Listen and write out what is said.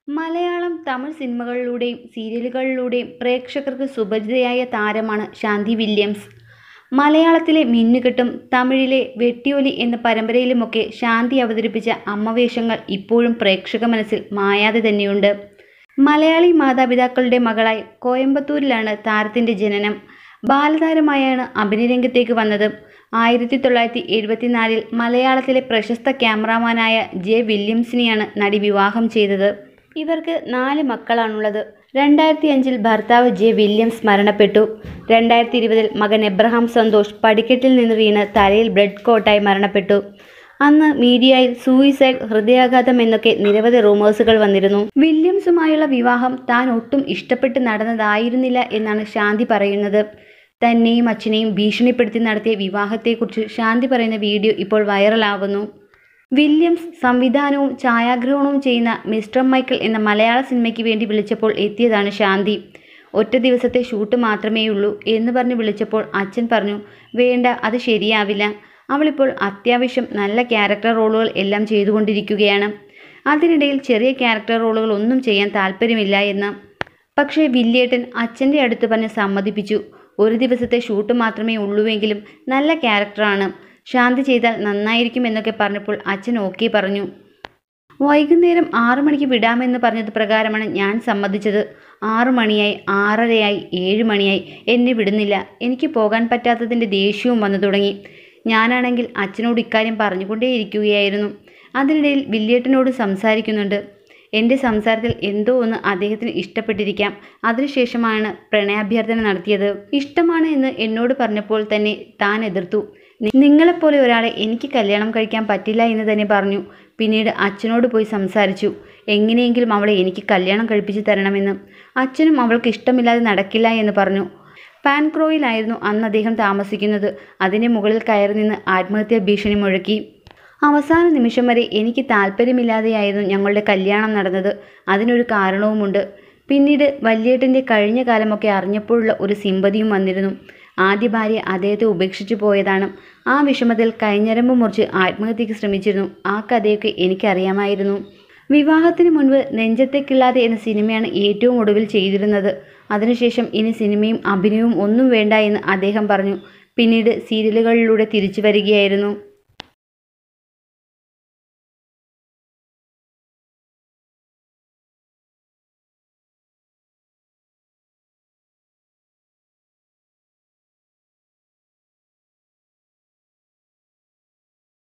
മലയാളം തമിഴ് സിനിമകളിലൂടെയും സീരിയലുകളിലൂടെയും പ്രേക്ഷകർക്ക് സുപരിചിതയായ താരമാണ് ശാന്തി വില്യംസ് മലയാളത്തിലെ മിന്നുകെട്ടും തമിഴിലെ വെട്ടിയൊലി എന്ന പരമ്പരയിലുമൊക്കെ ശാന്തി അവതരിപ്പിച്ച അമ്മവേഷങ്ങൾ ഇപ്പോഴും പ്രേക്ഷക മനസ്സിൽ മായാതെ തന്നെയുണ്ട് മലയാളി മാതാപിതാക്കളുടെ മകളായി കോയമ്പത്തൂരിലാണ് താരത്തിൻ്റെ ജനനം ബാലതാരമായാണ് അഭിനയരംഗത്തേക്ക് വന്നത് ആയിരത്തി തൊള്ളായിരത്തി എഴുപത്തിനാലിൽ മലയാളത്തിലെ പ്രശസ്ത ക്യാമറാമാനായ ജെ വില്യംസിനെയാണ് നടി വിവാഹം ചെയ്തത് ഇവർക്ക് നാല് മക്കളാണുള്ളത് രണ്ടായിരത്തി അഞ്ചിൽ ഭർത്താവ് ജെ വില്യംസ് മരണപ്പെട്ടു രണ്ടായിരത്തി ഇരുപതിൽ മകൻ എബ്രഹാം സന്തോഷ് പടിക്കെട്ടിൽ നിന്ന് വീണ് തലയിൽ ബ്ലഡ് കോട്ടായി മരണപ്പെട്ടു അന്ന് മീഡിയയിൽ സൂയിസൈഡ് ഹൃദയാഘാതം എന്നൊക്കെ നിരവധി റൂമേഴ്സുകൾ വന്നിരുന്നു വില്യംസുമായുള്ള വിവാഹം താൻ ഒട്ടും ഇഷ്ടപ്പെട്ട് നടന്നതായിരുന്നില്ല എന്നാണ് ശാന്തി പറയുന്നത് തന്നെയും അച്ഛനെയും ഭീഷണിപ്പെടുത്തി നടത്തിയ വിവാഹത്തെക്കുറിച്ച് ശാന്തി പറയുന്ന വീഡിയോ ഇപ്പോൾ വൈറലാവുന്നു വില്യംസ് സംവിധാനവും ഛായാഗ്രഹണവും ചെയ്യുന്ന മിസ്റ്റർ മൈക്കിൾ എന്ന മലയാള സിനിമയ്ക്ക് വേണ്ടി വിളിച്ചപ്പോൾ എത്തിയതാണ് ശാന്തി ഒറ്റ ദിവസത്തെ ഷൂട്ട് മാത്രമേയുള്ളൂ എന്ന് പറഞ്ഞ് വിളിച്ചപ്പോൾ അച്ഛൻ പറഞ്ഞു വേണ്ട അത് ശരിയാവില്ല അവളിപ്പോൾ അത്യാവശ്യം നല്ല ക്യാരക്ടർ റോളുകൾ എല്ലാം ചെയ്തുകൊണ്ടിരിക്കുകയാണ് അതിനിടയിൽ ചെറിയ ക്യാരക്ടർ റോളുകൾ ഒന്നും ചെയ്യാൻ താല്പര്യമില്ല എന്ന് പക്ഷേ വില്യേട്ടൻ അച്ഛൻ്റെ അടുത്ത് പറഞ്ഞ് സമ്മതിപ്പിച്ചു ഒരു ദിവസത്തെ ഷൂട്ട് മാത്രമേ ഉള്ളൂവെങ്കിലും നല്ല ക്യാരക്ടറാണ് ശാന്തി ചെയ്താൽ നന്നായിരിക്കും എന്നൊക്കെ പറഞ്ഞപ്പോൾ അച്ഛൻ ഓക്കെ പറഞ്ഞു വൈകുന്നേരം ആറു മണിക്ക് വിടാമെന്ന് പറഞ്ഞത് പ്രകാരമാണ് ഞാൻ സമ്മതിച്ചത് ആറു മണിയായി ആറരയായി ഏഴ് മണിയായി എന്നെ വിടുന്നില്ല എനിക്ക് പോകാൻ പറ്റാത്തതിൻ്റെ ദേഷ്യവും വന്നു തുടങ്ങി ഞാനാണെങ്കിൽ അച്ഛനോട് ഇക്കാര്യം പറഞ്ഞുകൊണ്ടേയിരിക്കുകയായിരുന്നു അതിനിടയിൽ വില്യേട്ടനോട് സംസാരിക്കുന്നുണ്ട് എൻ്റെ സംസാരത്തിൽ എന്തോ ഒന്ന് അദ്ദേഹത്തിന് ഇഷ്ടപ്പെട്ടിരിക്കാം അതിനുശേഷമാണ് പ്രണയാഭ്യർത്ഥന നടത്തിയത് ഇഷ്ടമാണ് എന്ന് എന്നോട് പറഞ്ഞപ്പോൾ തന്നെ താൻ എതിർത്തു നിങ്ങളെപ്പോലെ ഒരാളെ എനിക്ക് കല്യാണം കഴിക്കാൻ പറ്റില്ല എന്ന് തന്നെ പറഞ്ഞു പിന്നീട് അച്ഛനോട് പോയി സംസാരിച്ചു എങ്ങനെയെങ്കിലും അവളെ എനിക്ക് കല്യാണം കഴിപ്പിച്ച് തരണമെന്ന് അച്ഛനും അവൾക്ക് ഇഷ്ടമില്ലാതെ നടക്കില്ല എന്ന് പറഞ്ഞു പാൻക്രോയിലായിരുന്നു അന്ന് അദ്ദേഹം താമസിക്കുന്നത് അതിൻ്റെ മുകളിൽ കയറി നിന്ന് ആത്മഹത്യാ ഭീഷണി മുഴക്കി അവസാന നിമിഷം വരെ എനിക്ക് താല്പര്യമില്ലാതെയായിരുന്നു ഞങ്ങളുടെ കല്യാണം നടന്നത് അതിനൊരു കാരണവുമുണ്ട് പിന്നീട് വല്യേട്ടൻ്റെ കഴിഞ്ഞ കാലമൊക്കെ അറിഞ്ഞപ്പോഴുള്ള ഒരു സിമ്പതിയും വന്നിരുന്നു ആദ്യ ഭാര്യ അദ്ദേഹത്തെ ഉപേക്ഷിച്ചു പോയതാണ് ആ വിഷമത്തിൽ കൈഞ്ഞരമ്പ് മുറിച്ച് ആത്മഹത്യക്ക് ശ്രമിച്ചിരുന്നു ആ കഥയൊക്കെ എനിക്കറിയാമായിരുന്നു വിവാഹത്തിന് മുൻപ് നെഞ്ചത്തേക്കില്ലാതെ എന്ന സിനിമയാണ് ഏറ്റവും ഒടുവിൽ ചെയ്തിരുന്നത് അതിനുശേഷം ഇനി സിനിമയും അഭിനയവും ഒന്നും വേണ്ട എന്ന് അദ്ദേഹം പറഞ്ഞു പിന്നീട് സീരിയലുകളിലൂടെ തിരിച്ചു വരികയായിരുന്നു